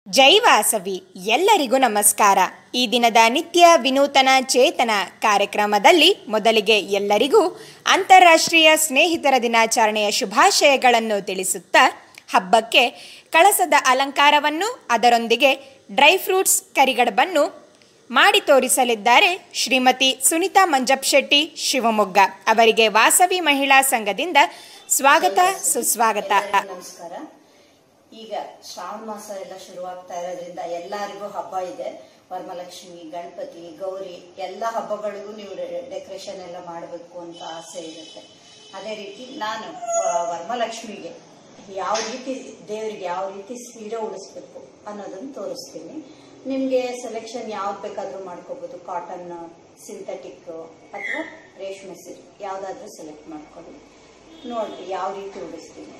ಜೈ ವಾಸವಿ ಎಲ್ಲರಿಗೂ ನಮಸ್ಕಾರ ಈ ದಿನದ ನಿತ್ಯ ವಿನೂತನ ಚೇತನ ಕಾರ್ಯಕ್ರಮದಲ್ಲಿ ಮೊದಲಿಗೆ ಎಲ್ಲರಿಗೂ ಅಂತಾರಾಷ್ಟ್ರೀಯ ಸ್ನೇಹಿತರ ದಿನಾಚರಣೆಯ ಶುಭಾಶಯಗಳನ್ನು ತಿಳಿಸುತ್ತಾ ಹಬ್ಬಕ್ಕೆ ಕಳಸದ ಅಲಂಕಾರವನ್ನು ಅದರೊಂದಿಗೆ ಡ್ರೈ ಫ್ರೂಟ್ಸ್ ಕರಿಗಡಬನ್ನು ಮಾಡಿ ತೋರಿಸಲಿದ್ದಾರೆ ಶ್ರೀಮತಿ ಸುನಿತಾ ಮಂಜಪ್ ಶೆಟ್ಟಿ ಶಿವಮೊಗ್ಗ ಅವರಿಗೆ ವಾಸವಿ ಮಹಿಳಾ ಸಂಘದಿಂದ ಸ್ವಾಗತ ಸುಸ್ವಾಗತ ನಮಸ್ಕಾರ ಈಗ ಶ್ರಾವಣ ಮಾಸ ಎಲ್ಲ ಶುರುವಾಗ್ತಾ ಇರೋದ್ರಿಂದ ಎಲ್ಲರಿಗೂ ಹಬ್ಬ ಇದೆ ವರಮಲಕ್ಷ್ಮಿ ಗಣಪತಿ ಗೌರಿ ಎಲ್ಲ ಹಬ್ಬಗಳಿಗೂ ನೀವು ಡೆಕೋರೇಷನ್ ಎಲ್ಲ ಮಾಡಬೇಕು ಅಂತ ಆಸೆ ಇರುತ್ತೆ ಅದೇ ರೀತಿ ನಾನು ವ- ವರಮಲಕ್ಷ್ಮಿಗೆ ಯಾವ ರೀತಿ ದೇವರಿಗೆ ಯಾವ ರೀತಿ ಸೀರೆ ಉಡಿಸ್ಬೇಕು ಅನ್ನೋದನ್ನು ತೋರಿಸ್ತೀನಿ ನಿಮಗೆ ಸೆಲೆಕ್ಷನ್ ಯಾವ್ದು ಬೇಕಾದರೂ ಮಾಡ್ಕೋಬೋದು ಕಾಟನ್ ಸಿಂಥೆಟಿಕ್ ಅಥವಾ ರೇಷ್ಮೆ ಸೀರೆ ಯಾವುದಾದ್ರೂ ಸೆಲೆಕ್ಟ್ ಮಾಡ್ಕೊಳ್ಳಿ ನೋಡ್ರಿ ಯಾವ ರೀತಿ ಉಡಿಸ್ತೀನಿ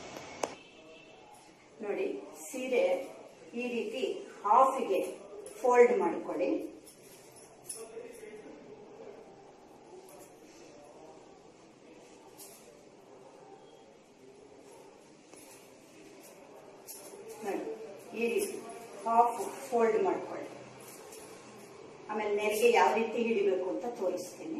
ನೋಡಿ ಸೀರೆ ಈ ರೀತಿ ಹಾಫಿಗೆ ಫೋಲ್ಡ್ ಮಾಡಿಕೊಡಿ ನೋಡಿ ಈ ರೀತಿ ಹಾಫ್ ಫೋಲ್ಡ್ ಮಾಡ್ಕೊಳ್ಳಿ ಆಮೇಲೆ ನೆರಿಗೆ ಯಾವ ರೀತಿ ಹಿಡಿಬೇಕು ಅಂತ ತೋರಿಸ್ತೀನಿ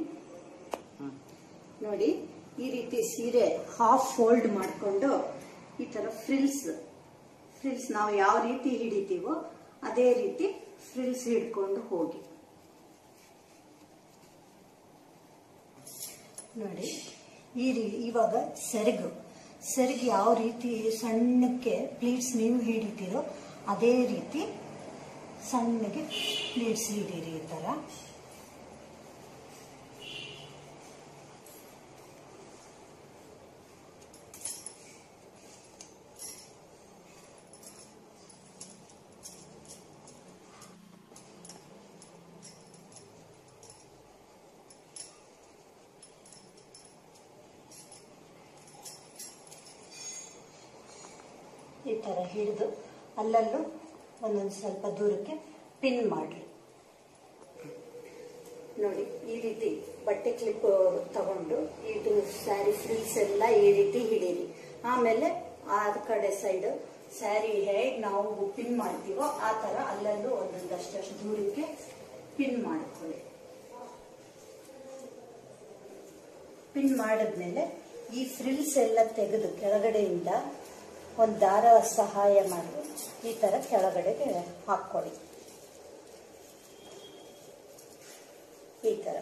ನೋಡಿ ಈ ರೀತಿ ಸೀರೆ ಹಾಫ್ ಫೋಲ್ಡ್ ಮಾಡಿಕೊಂಡು ಈ ತರ ಫ್ರಿಲ್ಸ್ ಫ್ರಿಲ್ಸ್ ನಾವು ಯಾವ ರೀತಿ ಹಿಡಿತೀವೋ ಅದೇ ರೀತಿ ಫ್ರಿಲ್ಸ್ ಹಿಡ್ಕೊಂಡು ಹೋಗಿ ನೋಡಿ ಈ ರೀ ಇವಾಗ ಸೆರಗು ಸೆರಗು ಯಾವ ರೀತಿ ಸಣ್ಣಕ್ಕೆ ಪ್ಲೀಟ್ಸ್ ನೀವು ಹಿಡಿತೀರೋ ಅದೇ ರೀತಿ ಸಣ್ಣಗೆ ಪ್ಲೀಟ್ಸ್ ಹಿಡೀರಿ ಈ ಥರ ಈ ಥರ ಹಿಡಿದು ಅಲ್ಲಲ್ಲೂ ಒಂದೊಂದು ಸ್ವಲ್ಪ ದೂರಕ್ಕೆ ಪಿನ್ ಮಾಡಿ ನೋಡಿ ಈ ರೀತಿ ಬಟ್ಟೆ ಕ್ಲಿಪ್ ತಗೊಂಡು ಇದು ಸ್ಯಾರಿ ಫ್ರಿಲ್ಸ್ ಎಲ್ಲ ಈ ರೀತಿ ಹಿಡೀರಿ ಆಮೇಲೆ ಆ ಕಡೆ ಸೈಡ್ ಸ್ಯಾರಿ ಹೇಗೆ ನಾವು ಪಿನ್ ಮಾಡ್ತೀವೋ ಆ ತರ ಅಲ್ಲಲ್ಲೂ ಒಂದೊಂದಷ್ಟು ದೂರಕ್ಕೆ ಪಿನ್ ಮಾಡ್ಕೊಳ್ಳಿ ಪಿನ್ ಮಾಡಿದ್ಮೇಲೆ ಈ ಫ್ರಿಲ್ಸ್ ಎಲ್ಲ ತೆಗೆದು ಕೆಳಗಡೆಯಿಂದ ಒಂದು ದಾರ ಸಹಾಯ ಮಾಡಿ ಈ ತರ ಕೆಳಗಡೆಗೆ ಹಾಕ್ಕೊಳ್ಳಿ ಈ ತರ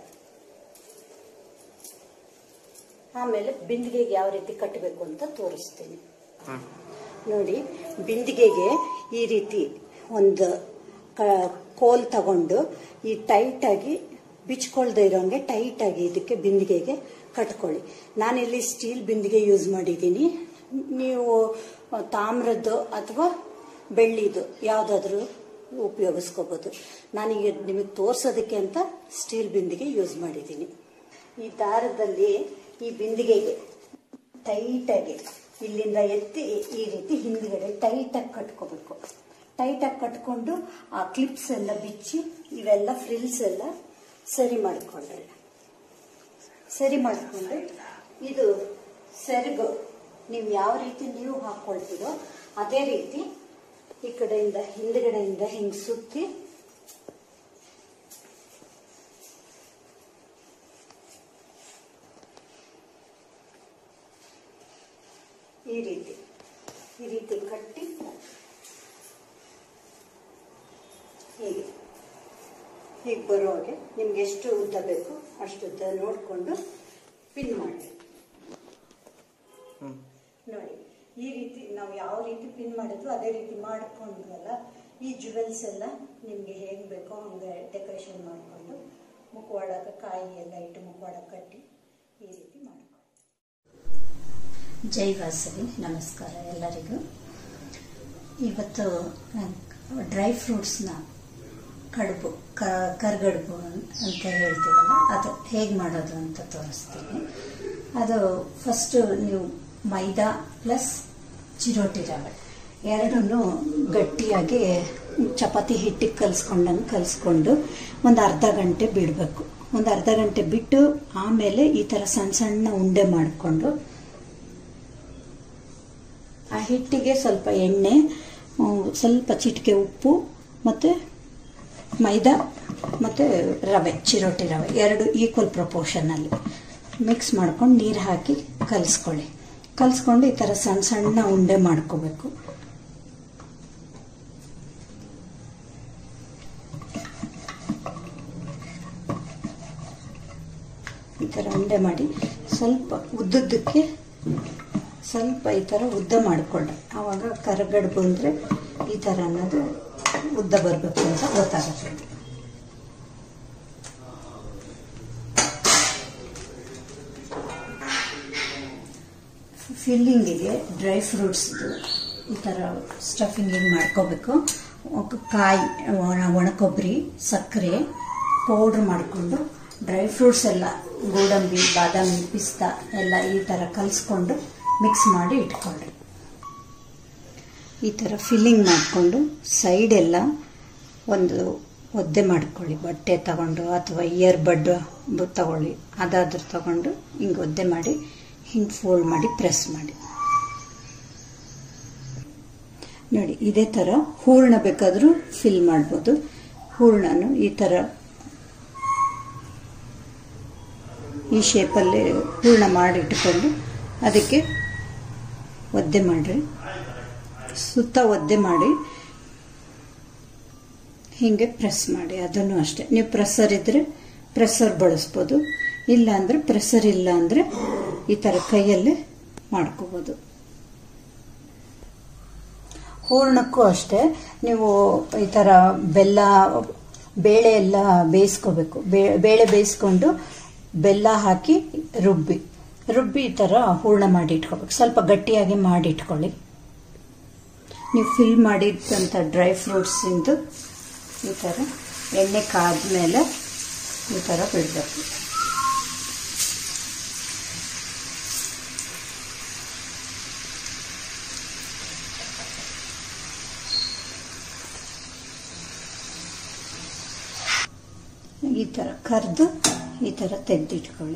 ಆಮೇಲೆ ಬಿಂದಿಗೆಗೆ ಯಾವ ರೀತಿ ಕಟ್ಟಬೇಕು ಅಂತ ತೋರಿಸ್ತೀನಿ ನೋಡಿ ಬಿಂದಿಗೆಗೆ ಈ ರೀತಿ ಒಂದು ಕ- ಕೋಲ್ ತಗೊಂಡು ಈ ಟೈಟ್ ಆಗಿ ಬಿಚ್ಕೊಳ್ದೇ ಇರೋಂಗೆ ಟೈಟ್ ಆಗಿ ಇದಕ್ಕೆ ಬಿಂದಿಗೆಗೆ ಕಟ್ಕೊಳ್ಳಿ ನಾನಿಲ್ಲಿ ಸ್ಟೀಲ್ ಬಿಂದಿಗೆ ಯೂಸ್ ಮಾಡಿದ್ದೀನಿ ನೀವು ತಾಮ್ರದ್ದು ಅಥವಾ ಬೆಳ್ಳಿದು ಯಾವುದಾದ್ರೂ ಉಪಯೋಗಿಸ್ಕೋಬೋದು ನಾನೀಗ ನಿಮಗೆ ತೋರ್ಸೋದಕ್ಕೆ ಅಂತ ಸ್ಟೀಲ್ ಬಿಂದಿಗೆ ಯೂಸ್ ಮಾಡಿದ್ದೀನಿ ಈ ದಾರದಲ್ಲಿ ಈ ಬಿಂದಿಗೆಗೆ ಟೈಟಾಗಿ ಇಲ್ಲಿಂದ ಎತ್ತಿ ಈ ರೀತಿ ಹಿಂದ್ಗಡೆ ಟೈಟಾಗಿ ಕಟ್ಕೋಬೇಕು ಟೈಟಾಗಿ ಕಟ್ಕೊಂಡು ಆ ಕ್ಲಿಪ್ಸ್ ಎಲ್ಲ ಬಿಚ್ಚಿ ಇವೆಲ್ಲ ಫ್ರಿಲ್ಸ್ ಎಲ್ಲ ಸರಿ ಮಾಡಿಕೊಂಡ್ರೆ ಸರಿ ಮಾಡಿಕೊಂಡು ಇದು ಸೆರಗು ನೀವು ಯಾವ ರೀತಿ ನೀವು ಹಾಕೊಳ್ತೀರೋ ಅದೇ ರೀತಿ ಈ ಕಡೆಯಿಂದ ಹಿಂದ್ಗಡೆಯಿಂದ ಹಿಂಗ್ ಸುತ್ತಿ ಈ ರೀತಿ ಈ ರೀತಿ ಕಟ್ಟಿ ಹೀಗೆ ಹೀಗೆ ಬರೋ ಹಾಗೆ ನಿಮ್ಗೆ ಎಷ್ಟು ಉದ್ದ ಬೇಕು ಅಷ್ಟು ಉದ್ದ ನೋಡಿಕೊಂಡು ಪಿನ್ ಮಾಡಿ ನೋಡಿ ಈ ರೀತಿ ನಾವು ಯಾವ ರೀತಿ ಪಿನ್ ಮಾಡಿದ್ವು ಅದೇ ರೀತಿ ಮಾಡ್ಕೊಂಡ್ವಲ್ಲ ಈ ಜುವೆಲ್ಸ್ ಎಲ್ಲ ನಿಮ್ಗೆ ಹೇಗೆ ಬೇಕೋ ಹಂಗೆ ಡೆಕೋರೇಷನ್ ಮಾಡಿಕೊಂಡು ಮುಖವಾಡಕ ಕಾಯಿ ಎಲ್ಲ ಇಟ್ಟು ಮುಖವಾಡ ಕಟ್ಟಿ ಈ ರೀತಿ ಮಾಡ್ಕೊಂಡು ಜೈ ವಾಸವಿ ನಮಸ್ಕಾರ ಎಲ್ಲರಿಗೂ ಇವತ್ತು ಡ್ರೈ ಫ್ರೂಟ್ಸ್ನ ಕಡುಬು ಕ ಕರ್ಗಡುಬು ಅಂತ ಹೇಳ್ತೀವಲ್ಲ ಅದು ಹೇಗೆ ಮಾಡೋದು ಅಂತ ತೋರಿಸ್ತೀನಿ ಅದು ಫಸ್ಟು ನೀವು ಮೈದಾ ಪ್ಲಸ್ ಚಿರೋಟಿ ರವೆ ಎರಡನ್ನೂ ಗಟ್ಟಿಯಾಗಿ ಚಪಾತಿ ಹಿಟ್ಟಿಗೆ ಕಲಿಸ್ಕೊಂಡಂಗೆ ಕಲಿಸ್ಕೊಂಡು ಒಂದು ಅರ್ಧ ಗಂಟೆ ಬಿಡಬೇಕು ಒಂದು ಅರ್ಧ ಗಂಟೆ ಬಿಟ್ಟು ಆಮೇಲೆ ಈ ಥರ ಸಣ್ಣ ಸಣ್ಣ ಉಂಡೆ ಮಾಡಿಕೊಂಡು ಆ ಹಿಟ್ಟಿಗೆ ಸ್ವಲ್ಪ ಎಣ್ಣೆ ಆ, ಸ್ವಲ್ಪ ಚಿಟಿಕೆ ಉಪ್ಪು ಮತ್ತು ಮೈದಾ ಮತ್ತು ರವೆ ಚಿರೋಟಿ ರವೆ ಎರಡು ಈಕ್ವಲ್ ಪ್ರಪೋರ್ಷನಲ್ಲಿ ಮಿಕ್ಸ್ ಮಾಡ್ಕೊಂಡು ನೀರು ಹಾಕಿ ಕಲಿಸ್ಕೊಳ್ಳಿ ಕಲಿಸ್ಕೊಂಡು ಈ ಥರ ಸಣ್ಣ ಸಣ್ಣ ಉಂಡೆ ಮಾಡ್ಕೋಬೇಕು ಈ ಥರ ಉಂಡೆ ಮಾಡಿ ಸ್ವಲ್ಪ ಉದ್ದುದ್ದಕ್ಕೆ ಸ್ವಲ್ಪ ಈ ಥರ ಉದ್ದ ಮಾಡಿಕೊಳ್ಳ್ರಿ ಆವಾಗ ಕರಗಡ್ ಬಂದರೆ ಈ ಥರ ಅನ್ನೋದು ಉದ್ದ ಬರಬೇಕು ಅಂತ ಗೊತ್ತಾಗುತ್ತೆ ಫಿಲ್ಲಿಂಗಿಗೆ ಡ್ರೈ ಫ್ರೂಟ್ಸ್ದು ಈ ಥರ ಸ್ಟಫಿಂಗ್ ಹಿಂಗೆ ಮಾಡ್ಕೋಬೇಕು ಒಕ್- ಕಾಯಿ ಒಣ ಒಣ ಕೊಬ್ಬರಿ ಸಕ್ಕರೆ ಪೌಡ್ರ್ ಮಾಡಿಕೊಂಡು ಡ್ರೈ ಫ್ರೂಟ್ಸ್ ಎಲ್ಲ ಗೋಡಂಬಿ ಬಾದಾಮಿ ಪಿಸ್ತಾ ಎಲ್ಲ ಈ ಥರ ಕಲಿಸ್ಕೊಂಡು ಮಿಕ್ಸ್ ಮಾಡಿ ಇಟ್ಕೊಳ್ಳ್ರಿ ಈ ಥರ ಫಿಲ್ಲಿಂಗ್ ಮಾಡಿಕೊಂಡು ಸೈಡೆಲ್ಲ ಒಂದು ಒದ್ದೆ ಮಾಡ್ಕೊಳ್ಳಿ ಬಟ್ಟೆ ತಗೊಂಡು ಅಥವಾ ಇಯರ್ ಬಡ್ ತಗೊಳ್ಳಿ ಅದಾದ್ರೂ ತಗೊಂಡು ಹಿಂಗೆ ಒದ್ದೆ ಮಾಡಿ ಹಿಂಗೆ ಫೋಲ್ಡ್ ಮಾಡಿ ಪ್ರೆಸ್ ಮಾಡಿ ನೋಡಿ ಇದೇ ಥರ ಹೂರ್ಣ ಬೇಕಾದರೂ ಫಿಲ್ ಮಾಡ್ಬೋದು ಹೂರ್ಣನು ಈ ಥರ ಈ ಶೇಪಲ್ಲಿ ಹೂರ್ಣ ಮಾಡಿ ಇಟ್ಕೊಂಡು ಅದಕ್ಕೆ ಒದ್ದೆ ಮಾಡಿರಿ ಸುತ್ತ ಒದ್ದೆ ಮಾಡಿ ಹೀಗೆ ಪ್ರೆಸ್ ಮಾಡಿ ಅದನ್ನು ಅಷ್ಟೇ ನೀವು ಪ್ರೆಸ್ಸರ್ ಇದ್ದರೆ ಪ್ರೆಸ್ಸರ್ ಬಳಸ್ಬೋದು ಇಲ್ಲ ಅಂದರೆ ಪ್ರೆಸ್ಸರ್ ಇಲ್ಲ ಅಂದರೆ ಈ ಥರ ಕೈಯಲ್ಲೇ ಮಾಡ್ಕೋಬೋದು ಹೂರ್ಣಕ್ಕೂ ಅಷ್ಟೇ ನೀವು ಈ ಥರ ಬೆಲ್ಲ ಬೇಳೆ ಎಲ್ಲ ಬೇಯಿಸ್ಕೋಬೇಕು ಬೇ- ಬೇಳೆ ಬೇಯಿಸ್ಕೊಂಡು ಬೆಲ್ಲ ಹಾಕಿ ರುಬ್ಬಿ ರುಬ್ಬಿ ಈ ಥರ ಹೂರ್ಣ ಮಾಡಿ ಇಟ್ಕೋಬೇಕು ಸ್ವಲ್ಪ ಗಟ್ಟಿಯಾಗಿ ಮಾಡಿ ಇಟ್ಕೊಳ್ಳಿ ನೀವು ಫಿಲ್ ಮಾಡಿದ್ದಂಥ ಡ್ರೈ ಫ್ರೂಟ್ಸಿಂದು ಈ ಥರ ಎಣ್ಣೆ ಕಾದ್ಮೇಲೆ ಈ ಥರ ಬಿಡಬೇಕು ಈ ಥರ ಕರೆದು ಈ ಥರ ತೆಗೆದಿಟ್ಕೊಳ್ಳಿ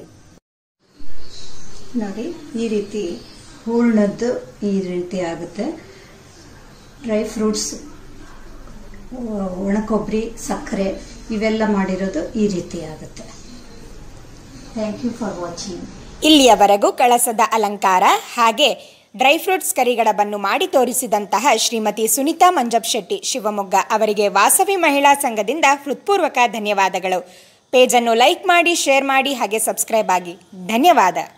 ನೋಡಿ ಈ ರೀತಿ ಹೂರ್ಣದ್ದು ಈ ರೀತಿ ಆಗುತ್ತೆ ಡ್ರೈ ಫ್ರೂಟ್ಸ್ ಒಣಕೊಬ್ಬರಿ ಸಕ್ಕರೆ ಇವೆಲ್ಲ ಮಾಡಿರೋದು ಈ ರೀತಿ ಆಗುತ್ತೆ ಥ್ಯಾಂಕ್ ಯು ಫಾರ್ ವಾಚಿಂಗ್ ಇಲ್ಲಿಯವರೆಗೂ ಕಳಸದ ಅಲಂಕಾರ ಹಾಗೆ ಡ್ರೈ ಫ್ರೂಟ್ಸ್ ಕರಿಗಡಬನ್ನು ಮಾಡಿ ತೋರಿಸಿದಂತಹ ಶ್ರೀಮತಿ ಸುನಿತಾ ಮಂಜಪ್ ಶೆಟ್ಟಿ ಶಿವಮೊಗ್ಗ ಅವರಿಗೆ ವಾಸವಿ ಮಹಿಳಾ ಸಂಘದಿಂದ ಹೃತ್ಪೂರ್ವಕ ಧನ್ಯವಾದಗಳು ಪೇಜನ್ನು ಲೈಕ್ ಮಾಡಿ ಶೇರ್ ಮಾಡಿ ಹಾಗೆ ಸಬ್ಸ್ಕ್ರೈಬ್ ಆಗಿ ಧನ್ಯವಾದ